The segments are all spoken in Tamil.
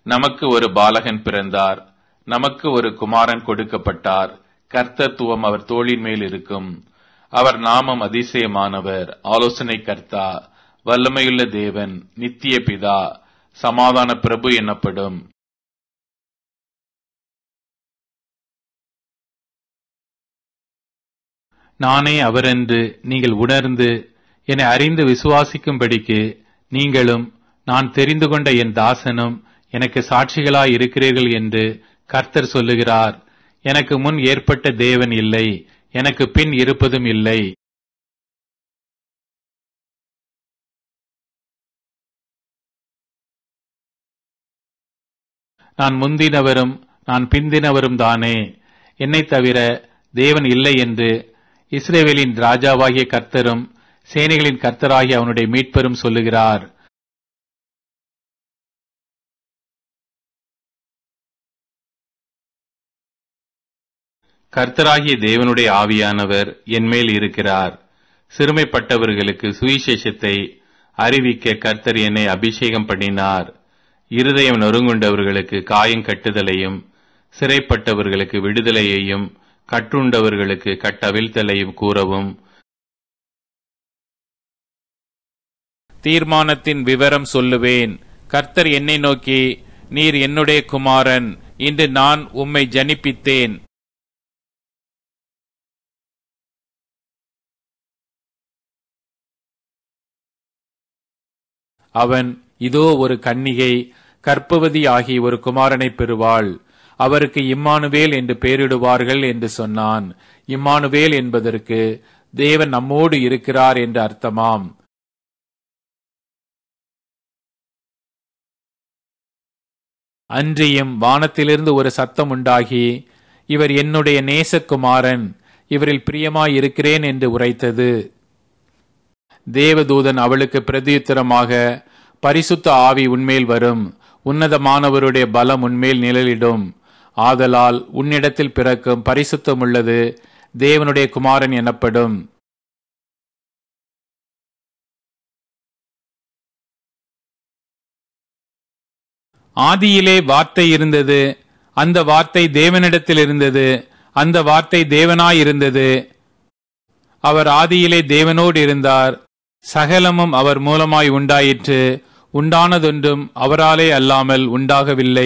நமக்கு ஒரு பாலகன் பிறந்தார் நமக்கு ஒரு குமாரன் கொடுக்கப்பட்டார் கர்த்தத்துவம் அவர் தோளின் மேல் இருக்கும் அவர் நாமம் அதிசயமானவர் ஆலோசனை கர்த்தா வல்லமையுள்ள தேவன் நித்திய பிதா சமாதான பிரபு எனப்படும் நானே அவரென்று நீங்கள் உணர்ந்து என்னை அறிந்து விசுவாசிக்கும்படிக்கு நீங்களும் நான் தெரிந்து கொண்ட என் தாசனும் எனக்கு சாட்சிகளாய் இருக்கிறீர்கள் என்று கர்த்தர் சொல்லுகிறார் எனக்கு முன் ஏற்பட்ட தேவன் இல்லை எனக்கு பின் இருப்பதும் இல்லை நான் முந்தினவரும் நான் பிந்தினவரும் தானே என்னைத் தவிர தேவன் இல்லை என்று இஸ்ரேவேலின் ராஜாவாகிய கர்த்தரும் சேனைகளின் கர்த்தராகிய அவனுடைய மீட்பரும் சொல்லுகிறார் கர்த்தராகிய தேவனுடைய ஆவியானவர் என்மேல் இருக்கிறார் சிறுமைப்பட்டவர்களுக்கு சுவிசேஷத்தை அறிவிக்க கர்த்தர் என்னை அபிஷேகம் பண்ணினார் இருதயம் நொறுங்குண்டவர்களுக்கு காயம் கட்டுதலையும் சிறைப்பட்டவர்களுக்கு விடுதலையையும் கட்டுண்டவர்களுக்கு கட்டவிழ்த்தலையும் கூறவும் தீர்மானத்தின் விவரம் சொல்லுவேன் கர்த்தர் என்னை நோக்கி நீர் என்னுடைய குமாரன் இன்று நான் உம்மை ஜனிப்பித்தேன் அவன் இதோ ஒரு கன்னிகை கற்பவதி ஆகி ஒரு குமாரனை பெறுவாள் அவருக்கு இம்மானுவேல் என்று பெயரிடுவார்கள் என்று சொன்னான் இம்மானுவேல் என்பதற்கு தேவன் நம்மோடு இருக்கிறார் என்று அர்த்தமாம் அன்றியும் வானத்திலிருந்து ஒரு சத்தம் உண்டாகி இவர் என்னுடைய நேசகுமாரன் இவரில் பிரியமாயிருக்கிறேன் என்று உரைத்தது தேவதூதன் அவளுக்கு பிரதியுத்தரமாக பரிசுத்த ஆவி உன்மேல் வரும் உன்னதமானவருடைய பலம் உன்மேல் நிழலிடும் ஆதலால் உன்னிடத்தில் பிறக்கும் பரிசுத்தமுள்ளது தேவனுடைய குமாரன் எனப்படும் ஆதியிலே வார்த்தை இருந்தது அந்த வார்த்தை தேவனிடத்தில் இருந்தது அந்த வார்த்தை தேவனாயிருந்தது அவர் ஆதியிலே தேவனோடு இருந்தார் சகலமும் அவர் மூலமாய் உண்டாயிற்று உண்டானதொன்றும் அவராலே அல்லாமல் உண்டாகவில்லை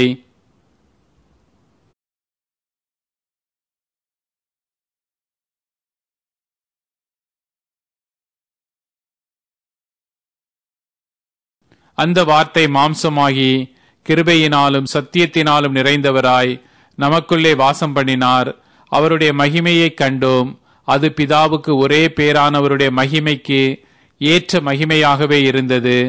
அந்த வார்த்தை மாம்சமாகி கிருபையினாலும் சத்தியத்தினாலும் நிறைந்தவராய் நமக்குள்ளே வாசம் பண்ணினார் அவருடைய மகிமையைக் கண்டோம் அது பிதாவுக்கு ஒரே பேரானவருடைய மகிமைக்கு ஏற்ற மகிமையாகவே இருந்தது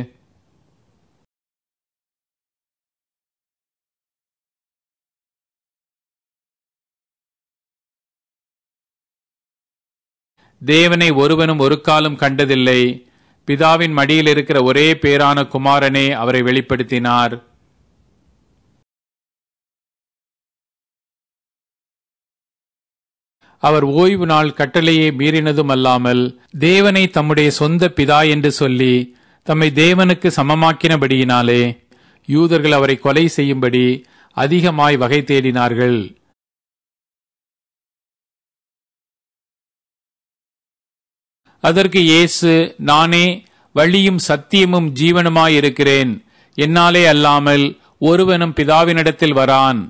தேவனை ஒருவனும் ஒரு காலம் கண்டதில்லை பிதாவின் மடியில் இருக்கிற ஒரே பேரான குமாரனே அவரை வெளிப்படுத்தினார் அவர் ஓய்வு நாள் கட்டளையை மீறினதும் அல்லாமல் தேவனை தம்முடைய சொந்த பிதா என்று சொல்லி தம்மை தேவனுக்கு சமமாக்கினபடியினாலே யூதர்கள் அவரை கொலை செய்யும்படி அதிகமாய் வகை தேடினார்கள் அதற்கு இயேசு நானே வழியும் சத்தியமும் ஜீவனுமாயிருக்கிறேன் என்னாலே அல்லாமல் ஒருவனும் பிதாவினிடத்தில் வரான்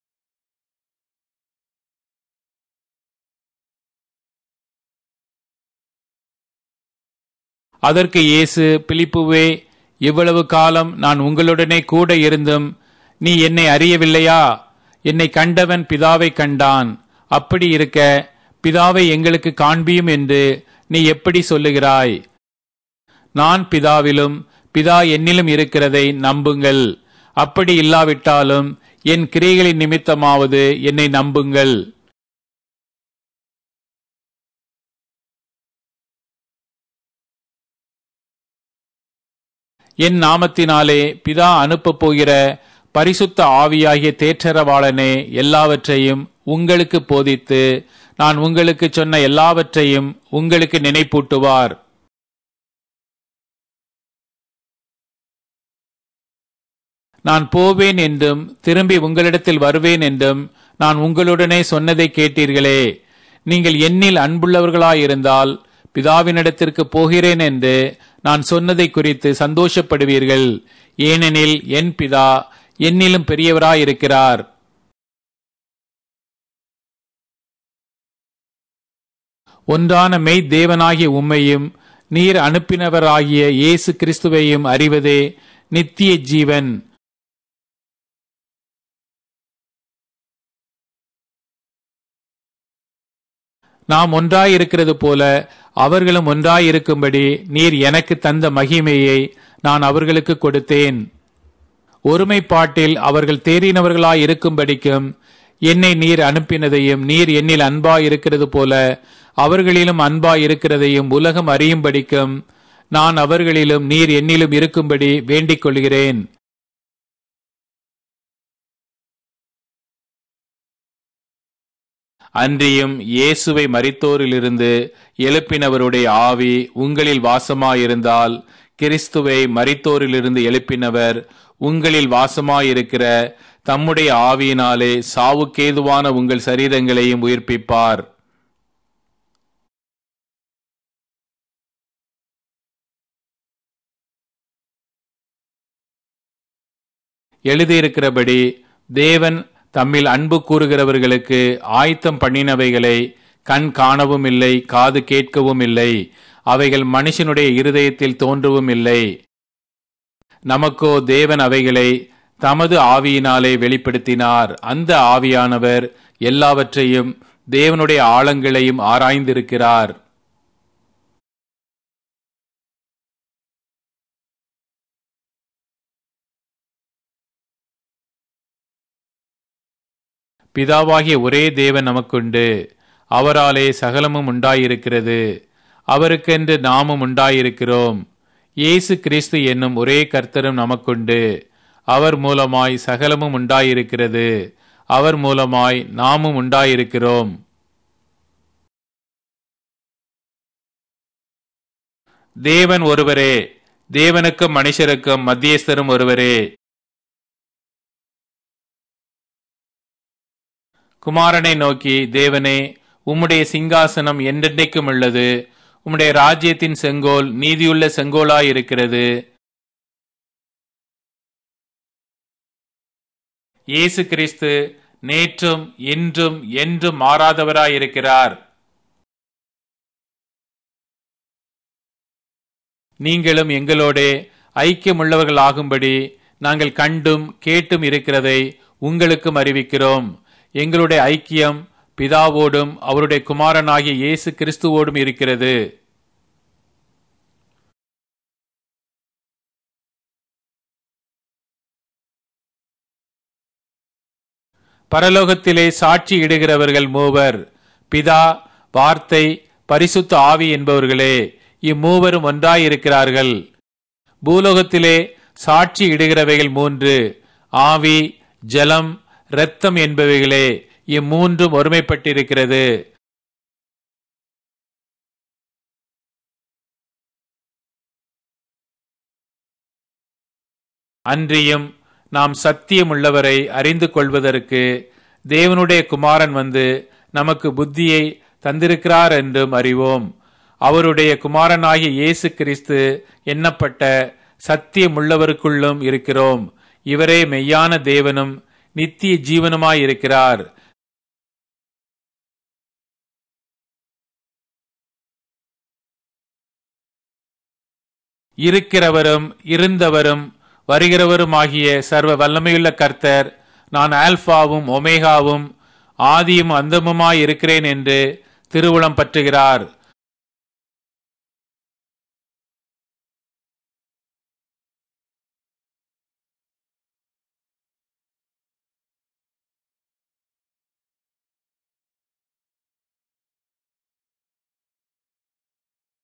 அதற்கு இயேசு பிலிப்புவே இவ்வளவு காலம் நான் உங்களுடனே கூட இருந்தும் நீ என்னை அறியவில்லையா என்னை கண்டவன் பிதாவை கண்டான் அப்படி இருக்க பிதாவை எங்களுக்கு காண்பியும் என்று நீ எப்படி சொல்லுகிறாய் நான் பிதாவிலும் பிதா என்னிலும் இருக்கிறதை நம்புங்கள் அப்படி இல்லாவிட்டாலும் என் கிரியைகளின் நிமித்தமாவது என்னை நம்புங்கள் என் நாமத்தினாலே பிதா அனுப்பப் போகிற பரிசுத்த ஆவியாகிய தேற்றரவாளனே எல்லாவற்றையும் உங்களுக்கு போதித்து நான் உங்களுக்கு சொன்ன எல்லாவற்றையும் உங்களுக்கு நினைப்பூட்டுவார் நான் போவேன் என்றும் திரும்பி உங்களிடத்தில் வருவேன் என்றும் நான் உங்களுடனே சொன்னதை கேட்டீர்களே நீங்கள் என்னில் அன்புள்ளவர்களாயிருந்தால் பிதாவினிடத்திற்கு போகிறேன் என்று நான் சொன்னதை குறித்து சந்தோஷப்படுவீர்கள் ஏனெனில் என் பிதா என்னிலும் பெரியவராயிருக்கிறார் ஒன்றான மெய் தேவனாகிய உம்மையும் நீர் அனுப்பினவராகிய இயேசு கிறிஸ்துவையும் அறிவதே நித்திய ஜீவன் நாம் ஒன்றாயிருக்கிறது போல அவர்களும் ஒன்றாயிருக்கும்படி நீர் எனக்கு தந்த மகிமையை நான் அவர்களுக்கு கொடுத்தேன் ஒருமைப்பாட்டில் அவர்கள் தேறினவர்களாய் இருக்கும்படிக்கும் என்னை நீர் அனுப்பினதையும் நீர் என்னில் அன்பாய் இருக்கிறது போல அவர்களிலும் அன்பாய் இருக்கிறதையும் உலகம் அறியும்படிக்கும் நான் அவர்களிலும் நீர் என்னிலும் இருக்கும்படி வேண்டிக் கொள்கிறேன் அன்றியும் இயேசுவை மரித்தோரிலிருந்து எழுப்பினவருடைய ஆவி உங்களில் வாசமாயிருந்தால் கிறிஸ்துவை மரித்தோரிலிருந்து எழுப்பினவர் உங்களில் வாசமாயிருக்கிற தம்முடைய ஆவியினாலே சாவுக்கேதுவான உங்கள் சரீரங்களையும் உயிர்ப்பிப்பார் எழுதியிருக்கிறபடி தேவன் தம்மில் அன்பு கூறுகிறவர்களுக்கு ஆயத்தம் பண்ணினவைகளை கண் காணவும் இல்லை காது கேட்கவும் இல்லை அவைகள் மனுஷனுடைய இருதயத்தில் தோன்றவும் இல்லை நமக்கோ தேவன் அவைகளை தமது ஆவியினாலே வெளிப்படுத்தினார் அந்த ஆவியானவர் எல்லாவற்றையும் தேவனுடைய ஆழங்களையும் ஆராய்ந்திருக்கிறார் பிதாவாகிய ஒரே தேவன் நமக்குண்டு அவராலே சகலமும் உண்டாயிருக்கிறது அவருக்கென்று நாமும் உண்டாயிருக்கிறோம் இயேசு கிறிஸ்து என்னும் ஒரே கர்த்தரும் நமக்குண்டு அவர் மூலமாய் சகலமும் உண்டாயிருக்கிறது அவர் மூலமாய் நாமும் உண்டாயிருக்கிறோம் தேவன் ஒருவரே தேவனுக்கும் மனுஷருக்கும் மத்தியஸ்தரும் ஒருவரே குமாரனை நோக்கி தேவனே உம்முடைய சிங்காசனம் என்றென்றைக்கும் உள்ளது உம்முடைய ராஜ்யத்தின் செங்கோல் நீதியுள்ள செங்கோலாயிருக்கிறது இயேசு கிறிஸ்து நேற்றும் இன்றும் என்றும் மாறாதவராயிருக்கிறார் நீங்களும் எங்களோடே ஐக்கியமுள்ளவர்களாகும்படி நாங்கள் கண்டும் கேட்டும் இருக்கிறதை உங்களுக்கும் அறிவிக்கிறோம் எங்களுடைய ஐக்கியம் பிதாவோடும் அவருடைய குமாரனாகிய இயேசு கிறிஸ்துவோடும் இருக்கிறது பரலோகத்திலே சாட்சி இடுகிறவர்கள் மூவர் பிதா வார்த்தை பரிசுத்த ஆவி என்பவர்களே இம்மூவரும் ஒன்றாயிருக்கிறார்கள் பூலோகத்திலே சாட்சி இடுகிறவைகள் மூன்று ஆவி ஜலம் இரத்தம் என்பவைகளே இம்மூன்றும் ஒருமைப்பட்டிருக்கிறது அன்றியும் நாம் சத்தியமுள்ளவரை அறிந்து கொள்வதற்கு தேவனுடைய குமாரன் வந்து நமக்கு புத்தியை தந்திருக்கிறார் என்றும் அறிவோம் அவருடைய குமாரனாகிய இயேசு கிறிஸ்து எண்ணப்பட்ட சத்தியமுள்ளவருக்குள்ளும் இருக்கிறோம் இவரே மெய்யான தேவனும் நித்திய ஜீவனுமாயிருக்கிறார் இருக்கிறவரும் இருந்தவரும் வருகிறவருமாகிய சர்வ வல்லமையுள்ள கர்த்தர் நான் ஆல்பாவும் ஒமேகாவும் ஆதியும் அந்தமுமாய் இருக்கிறேன் என்று திருவுளம் பற்றுகிறார்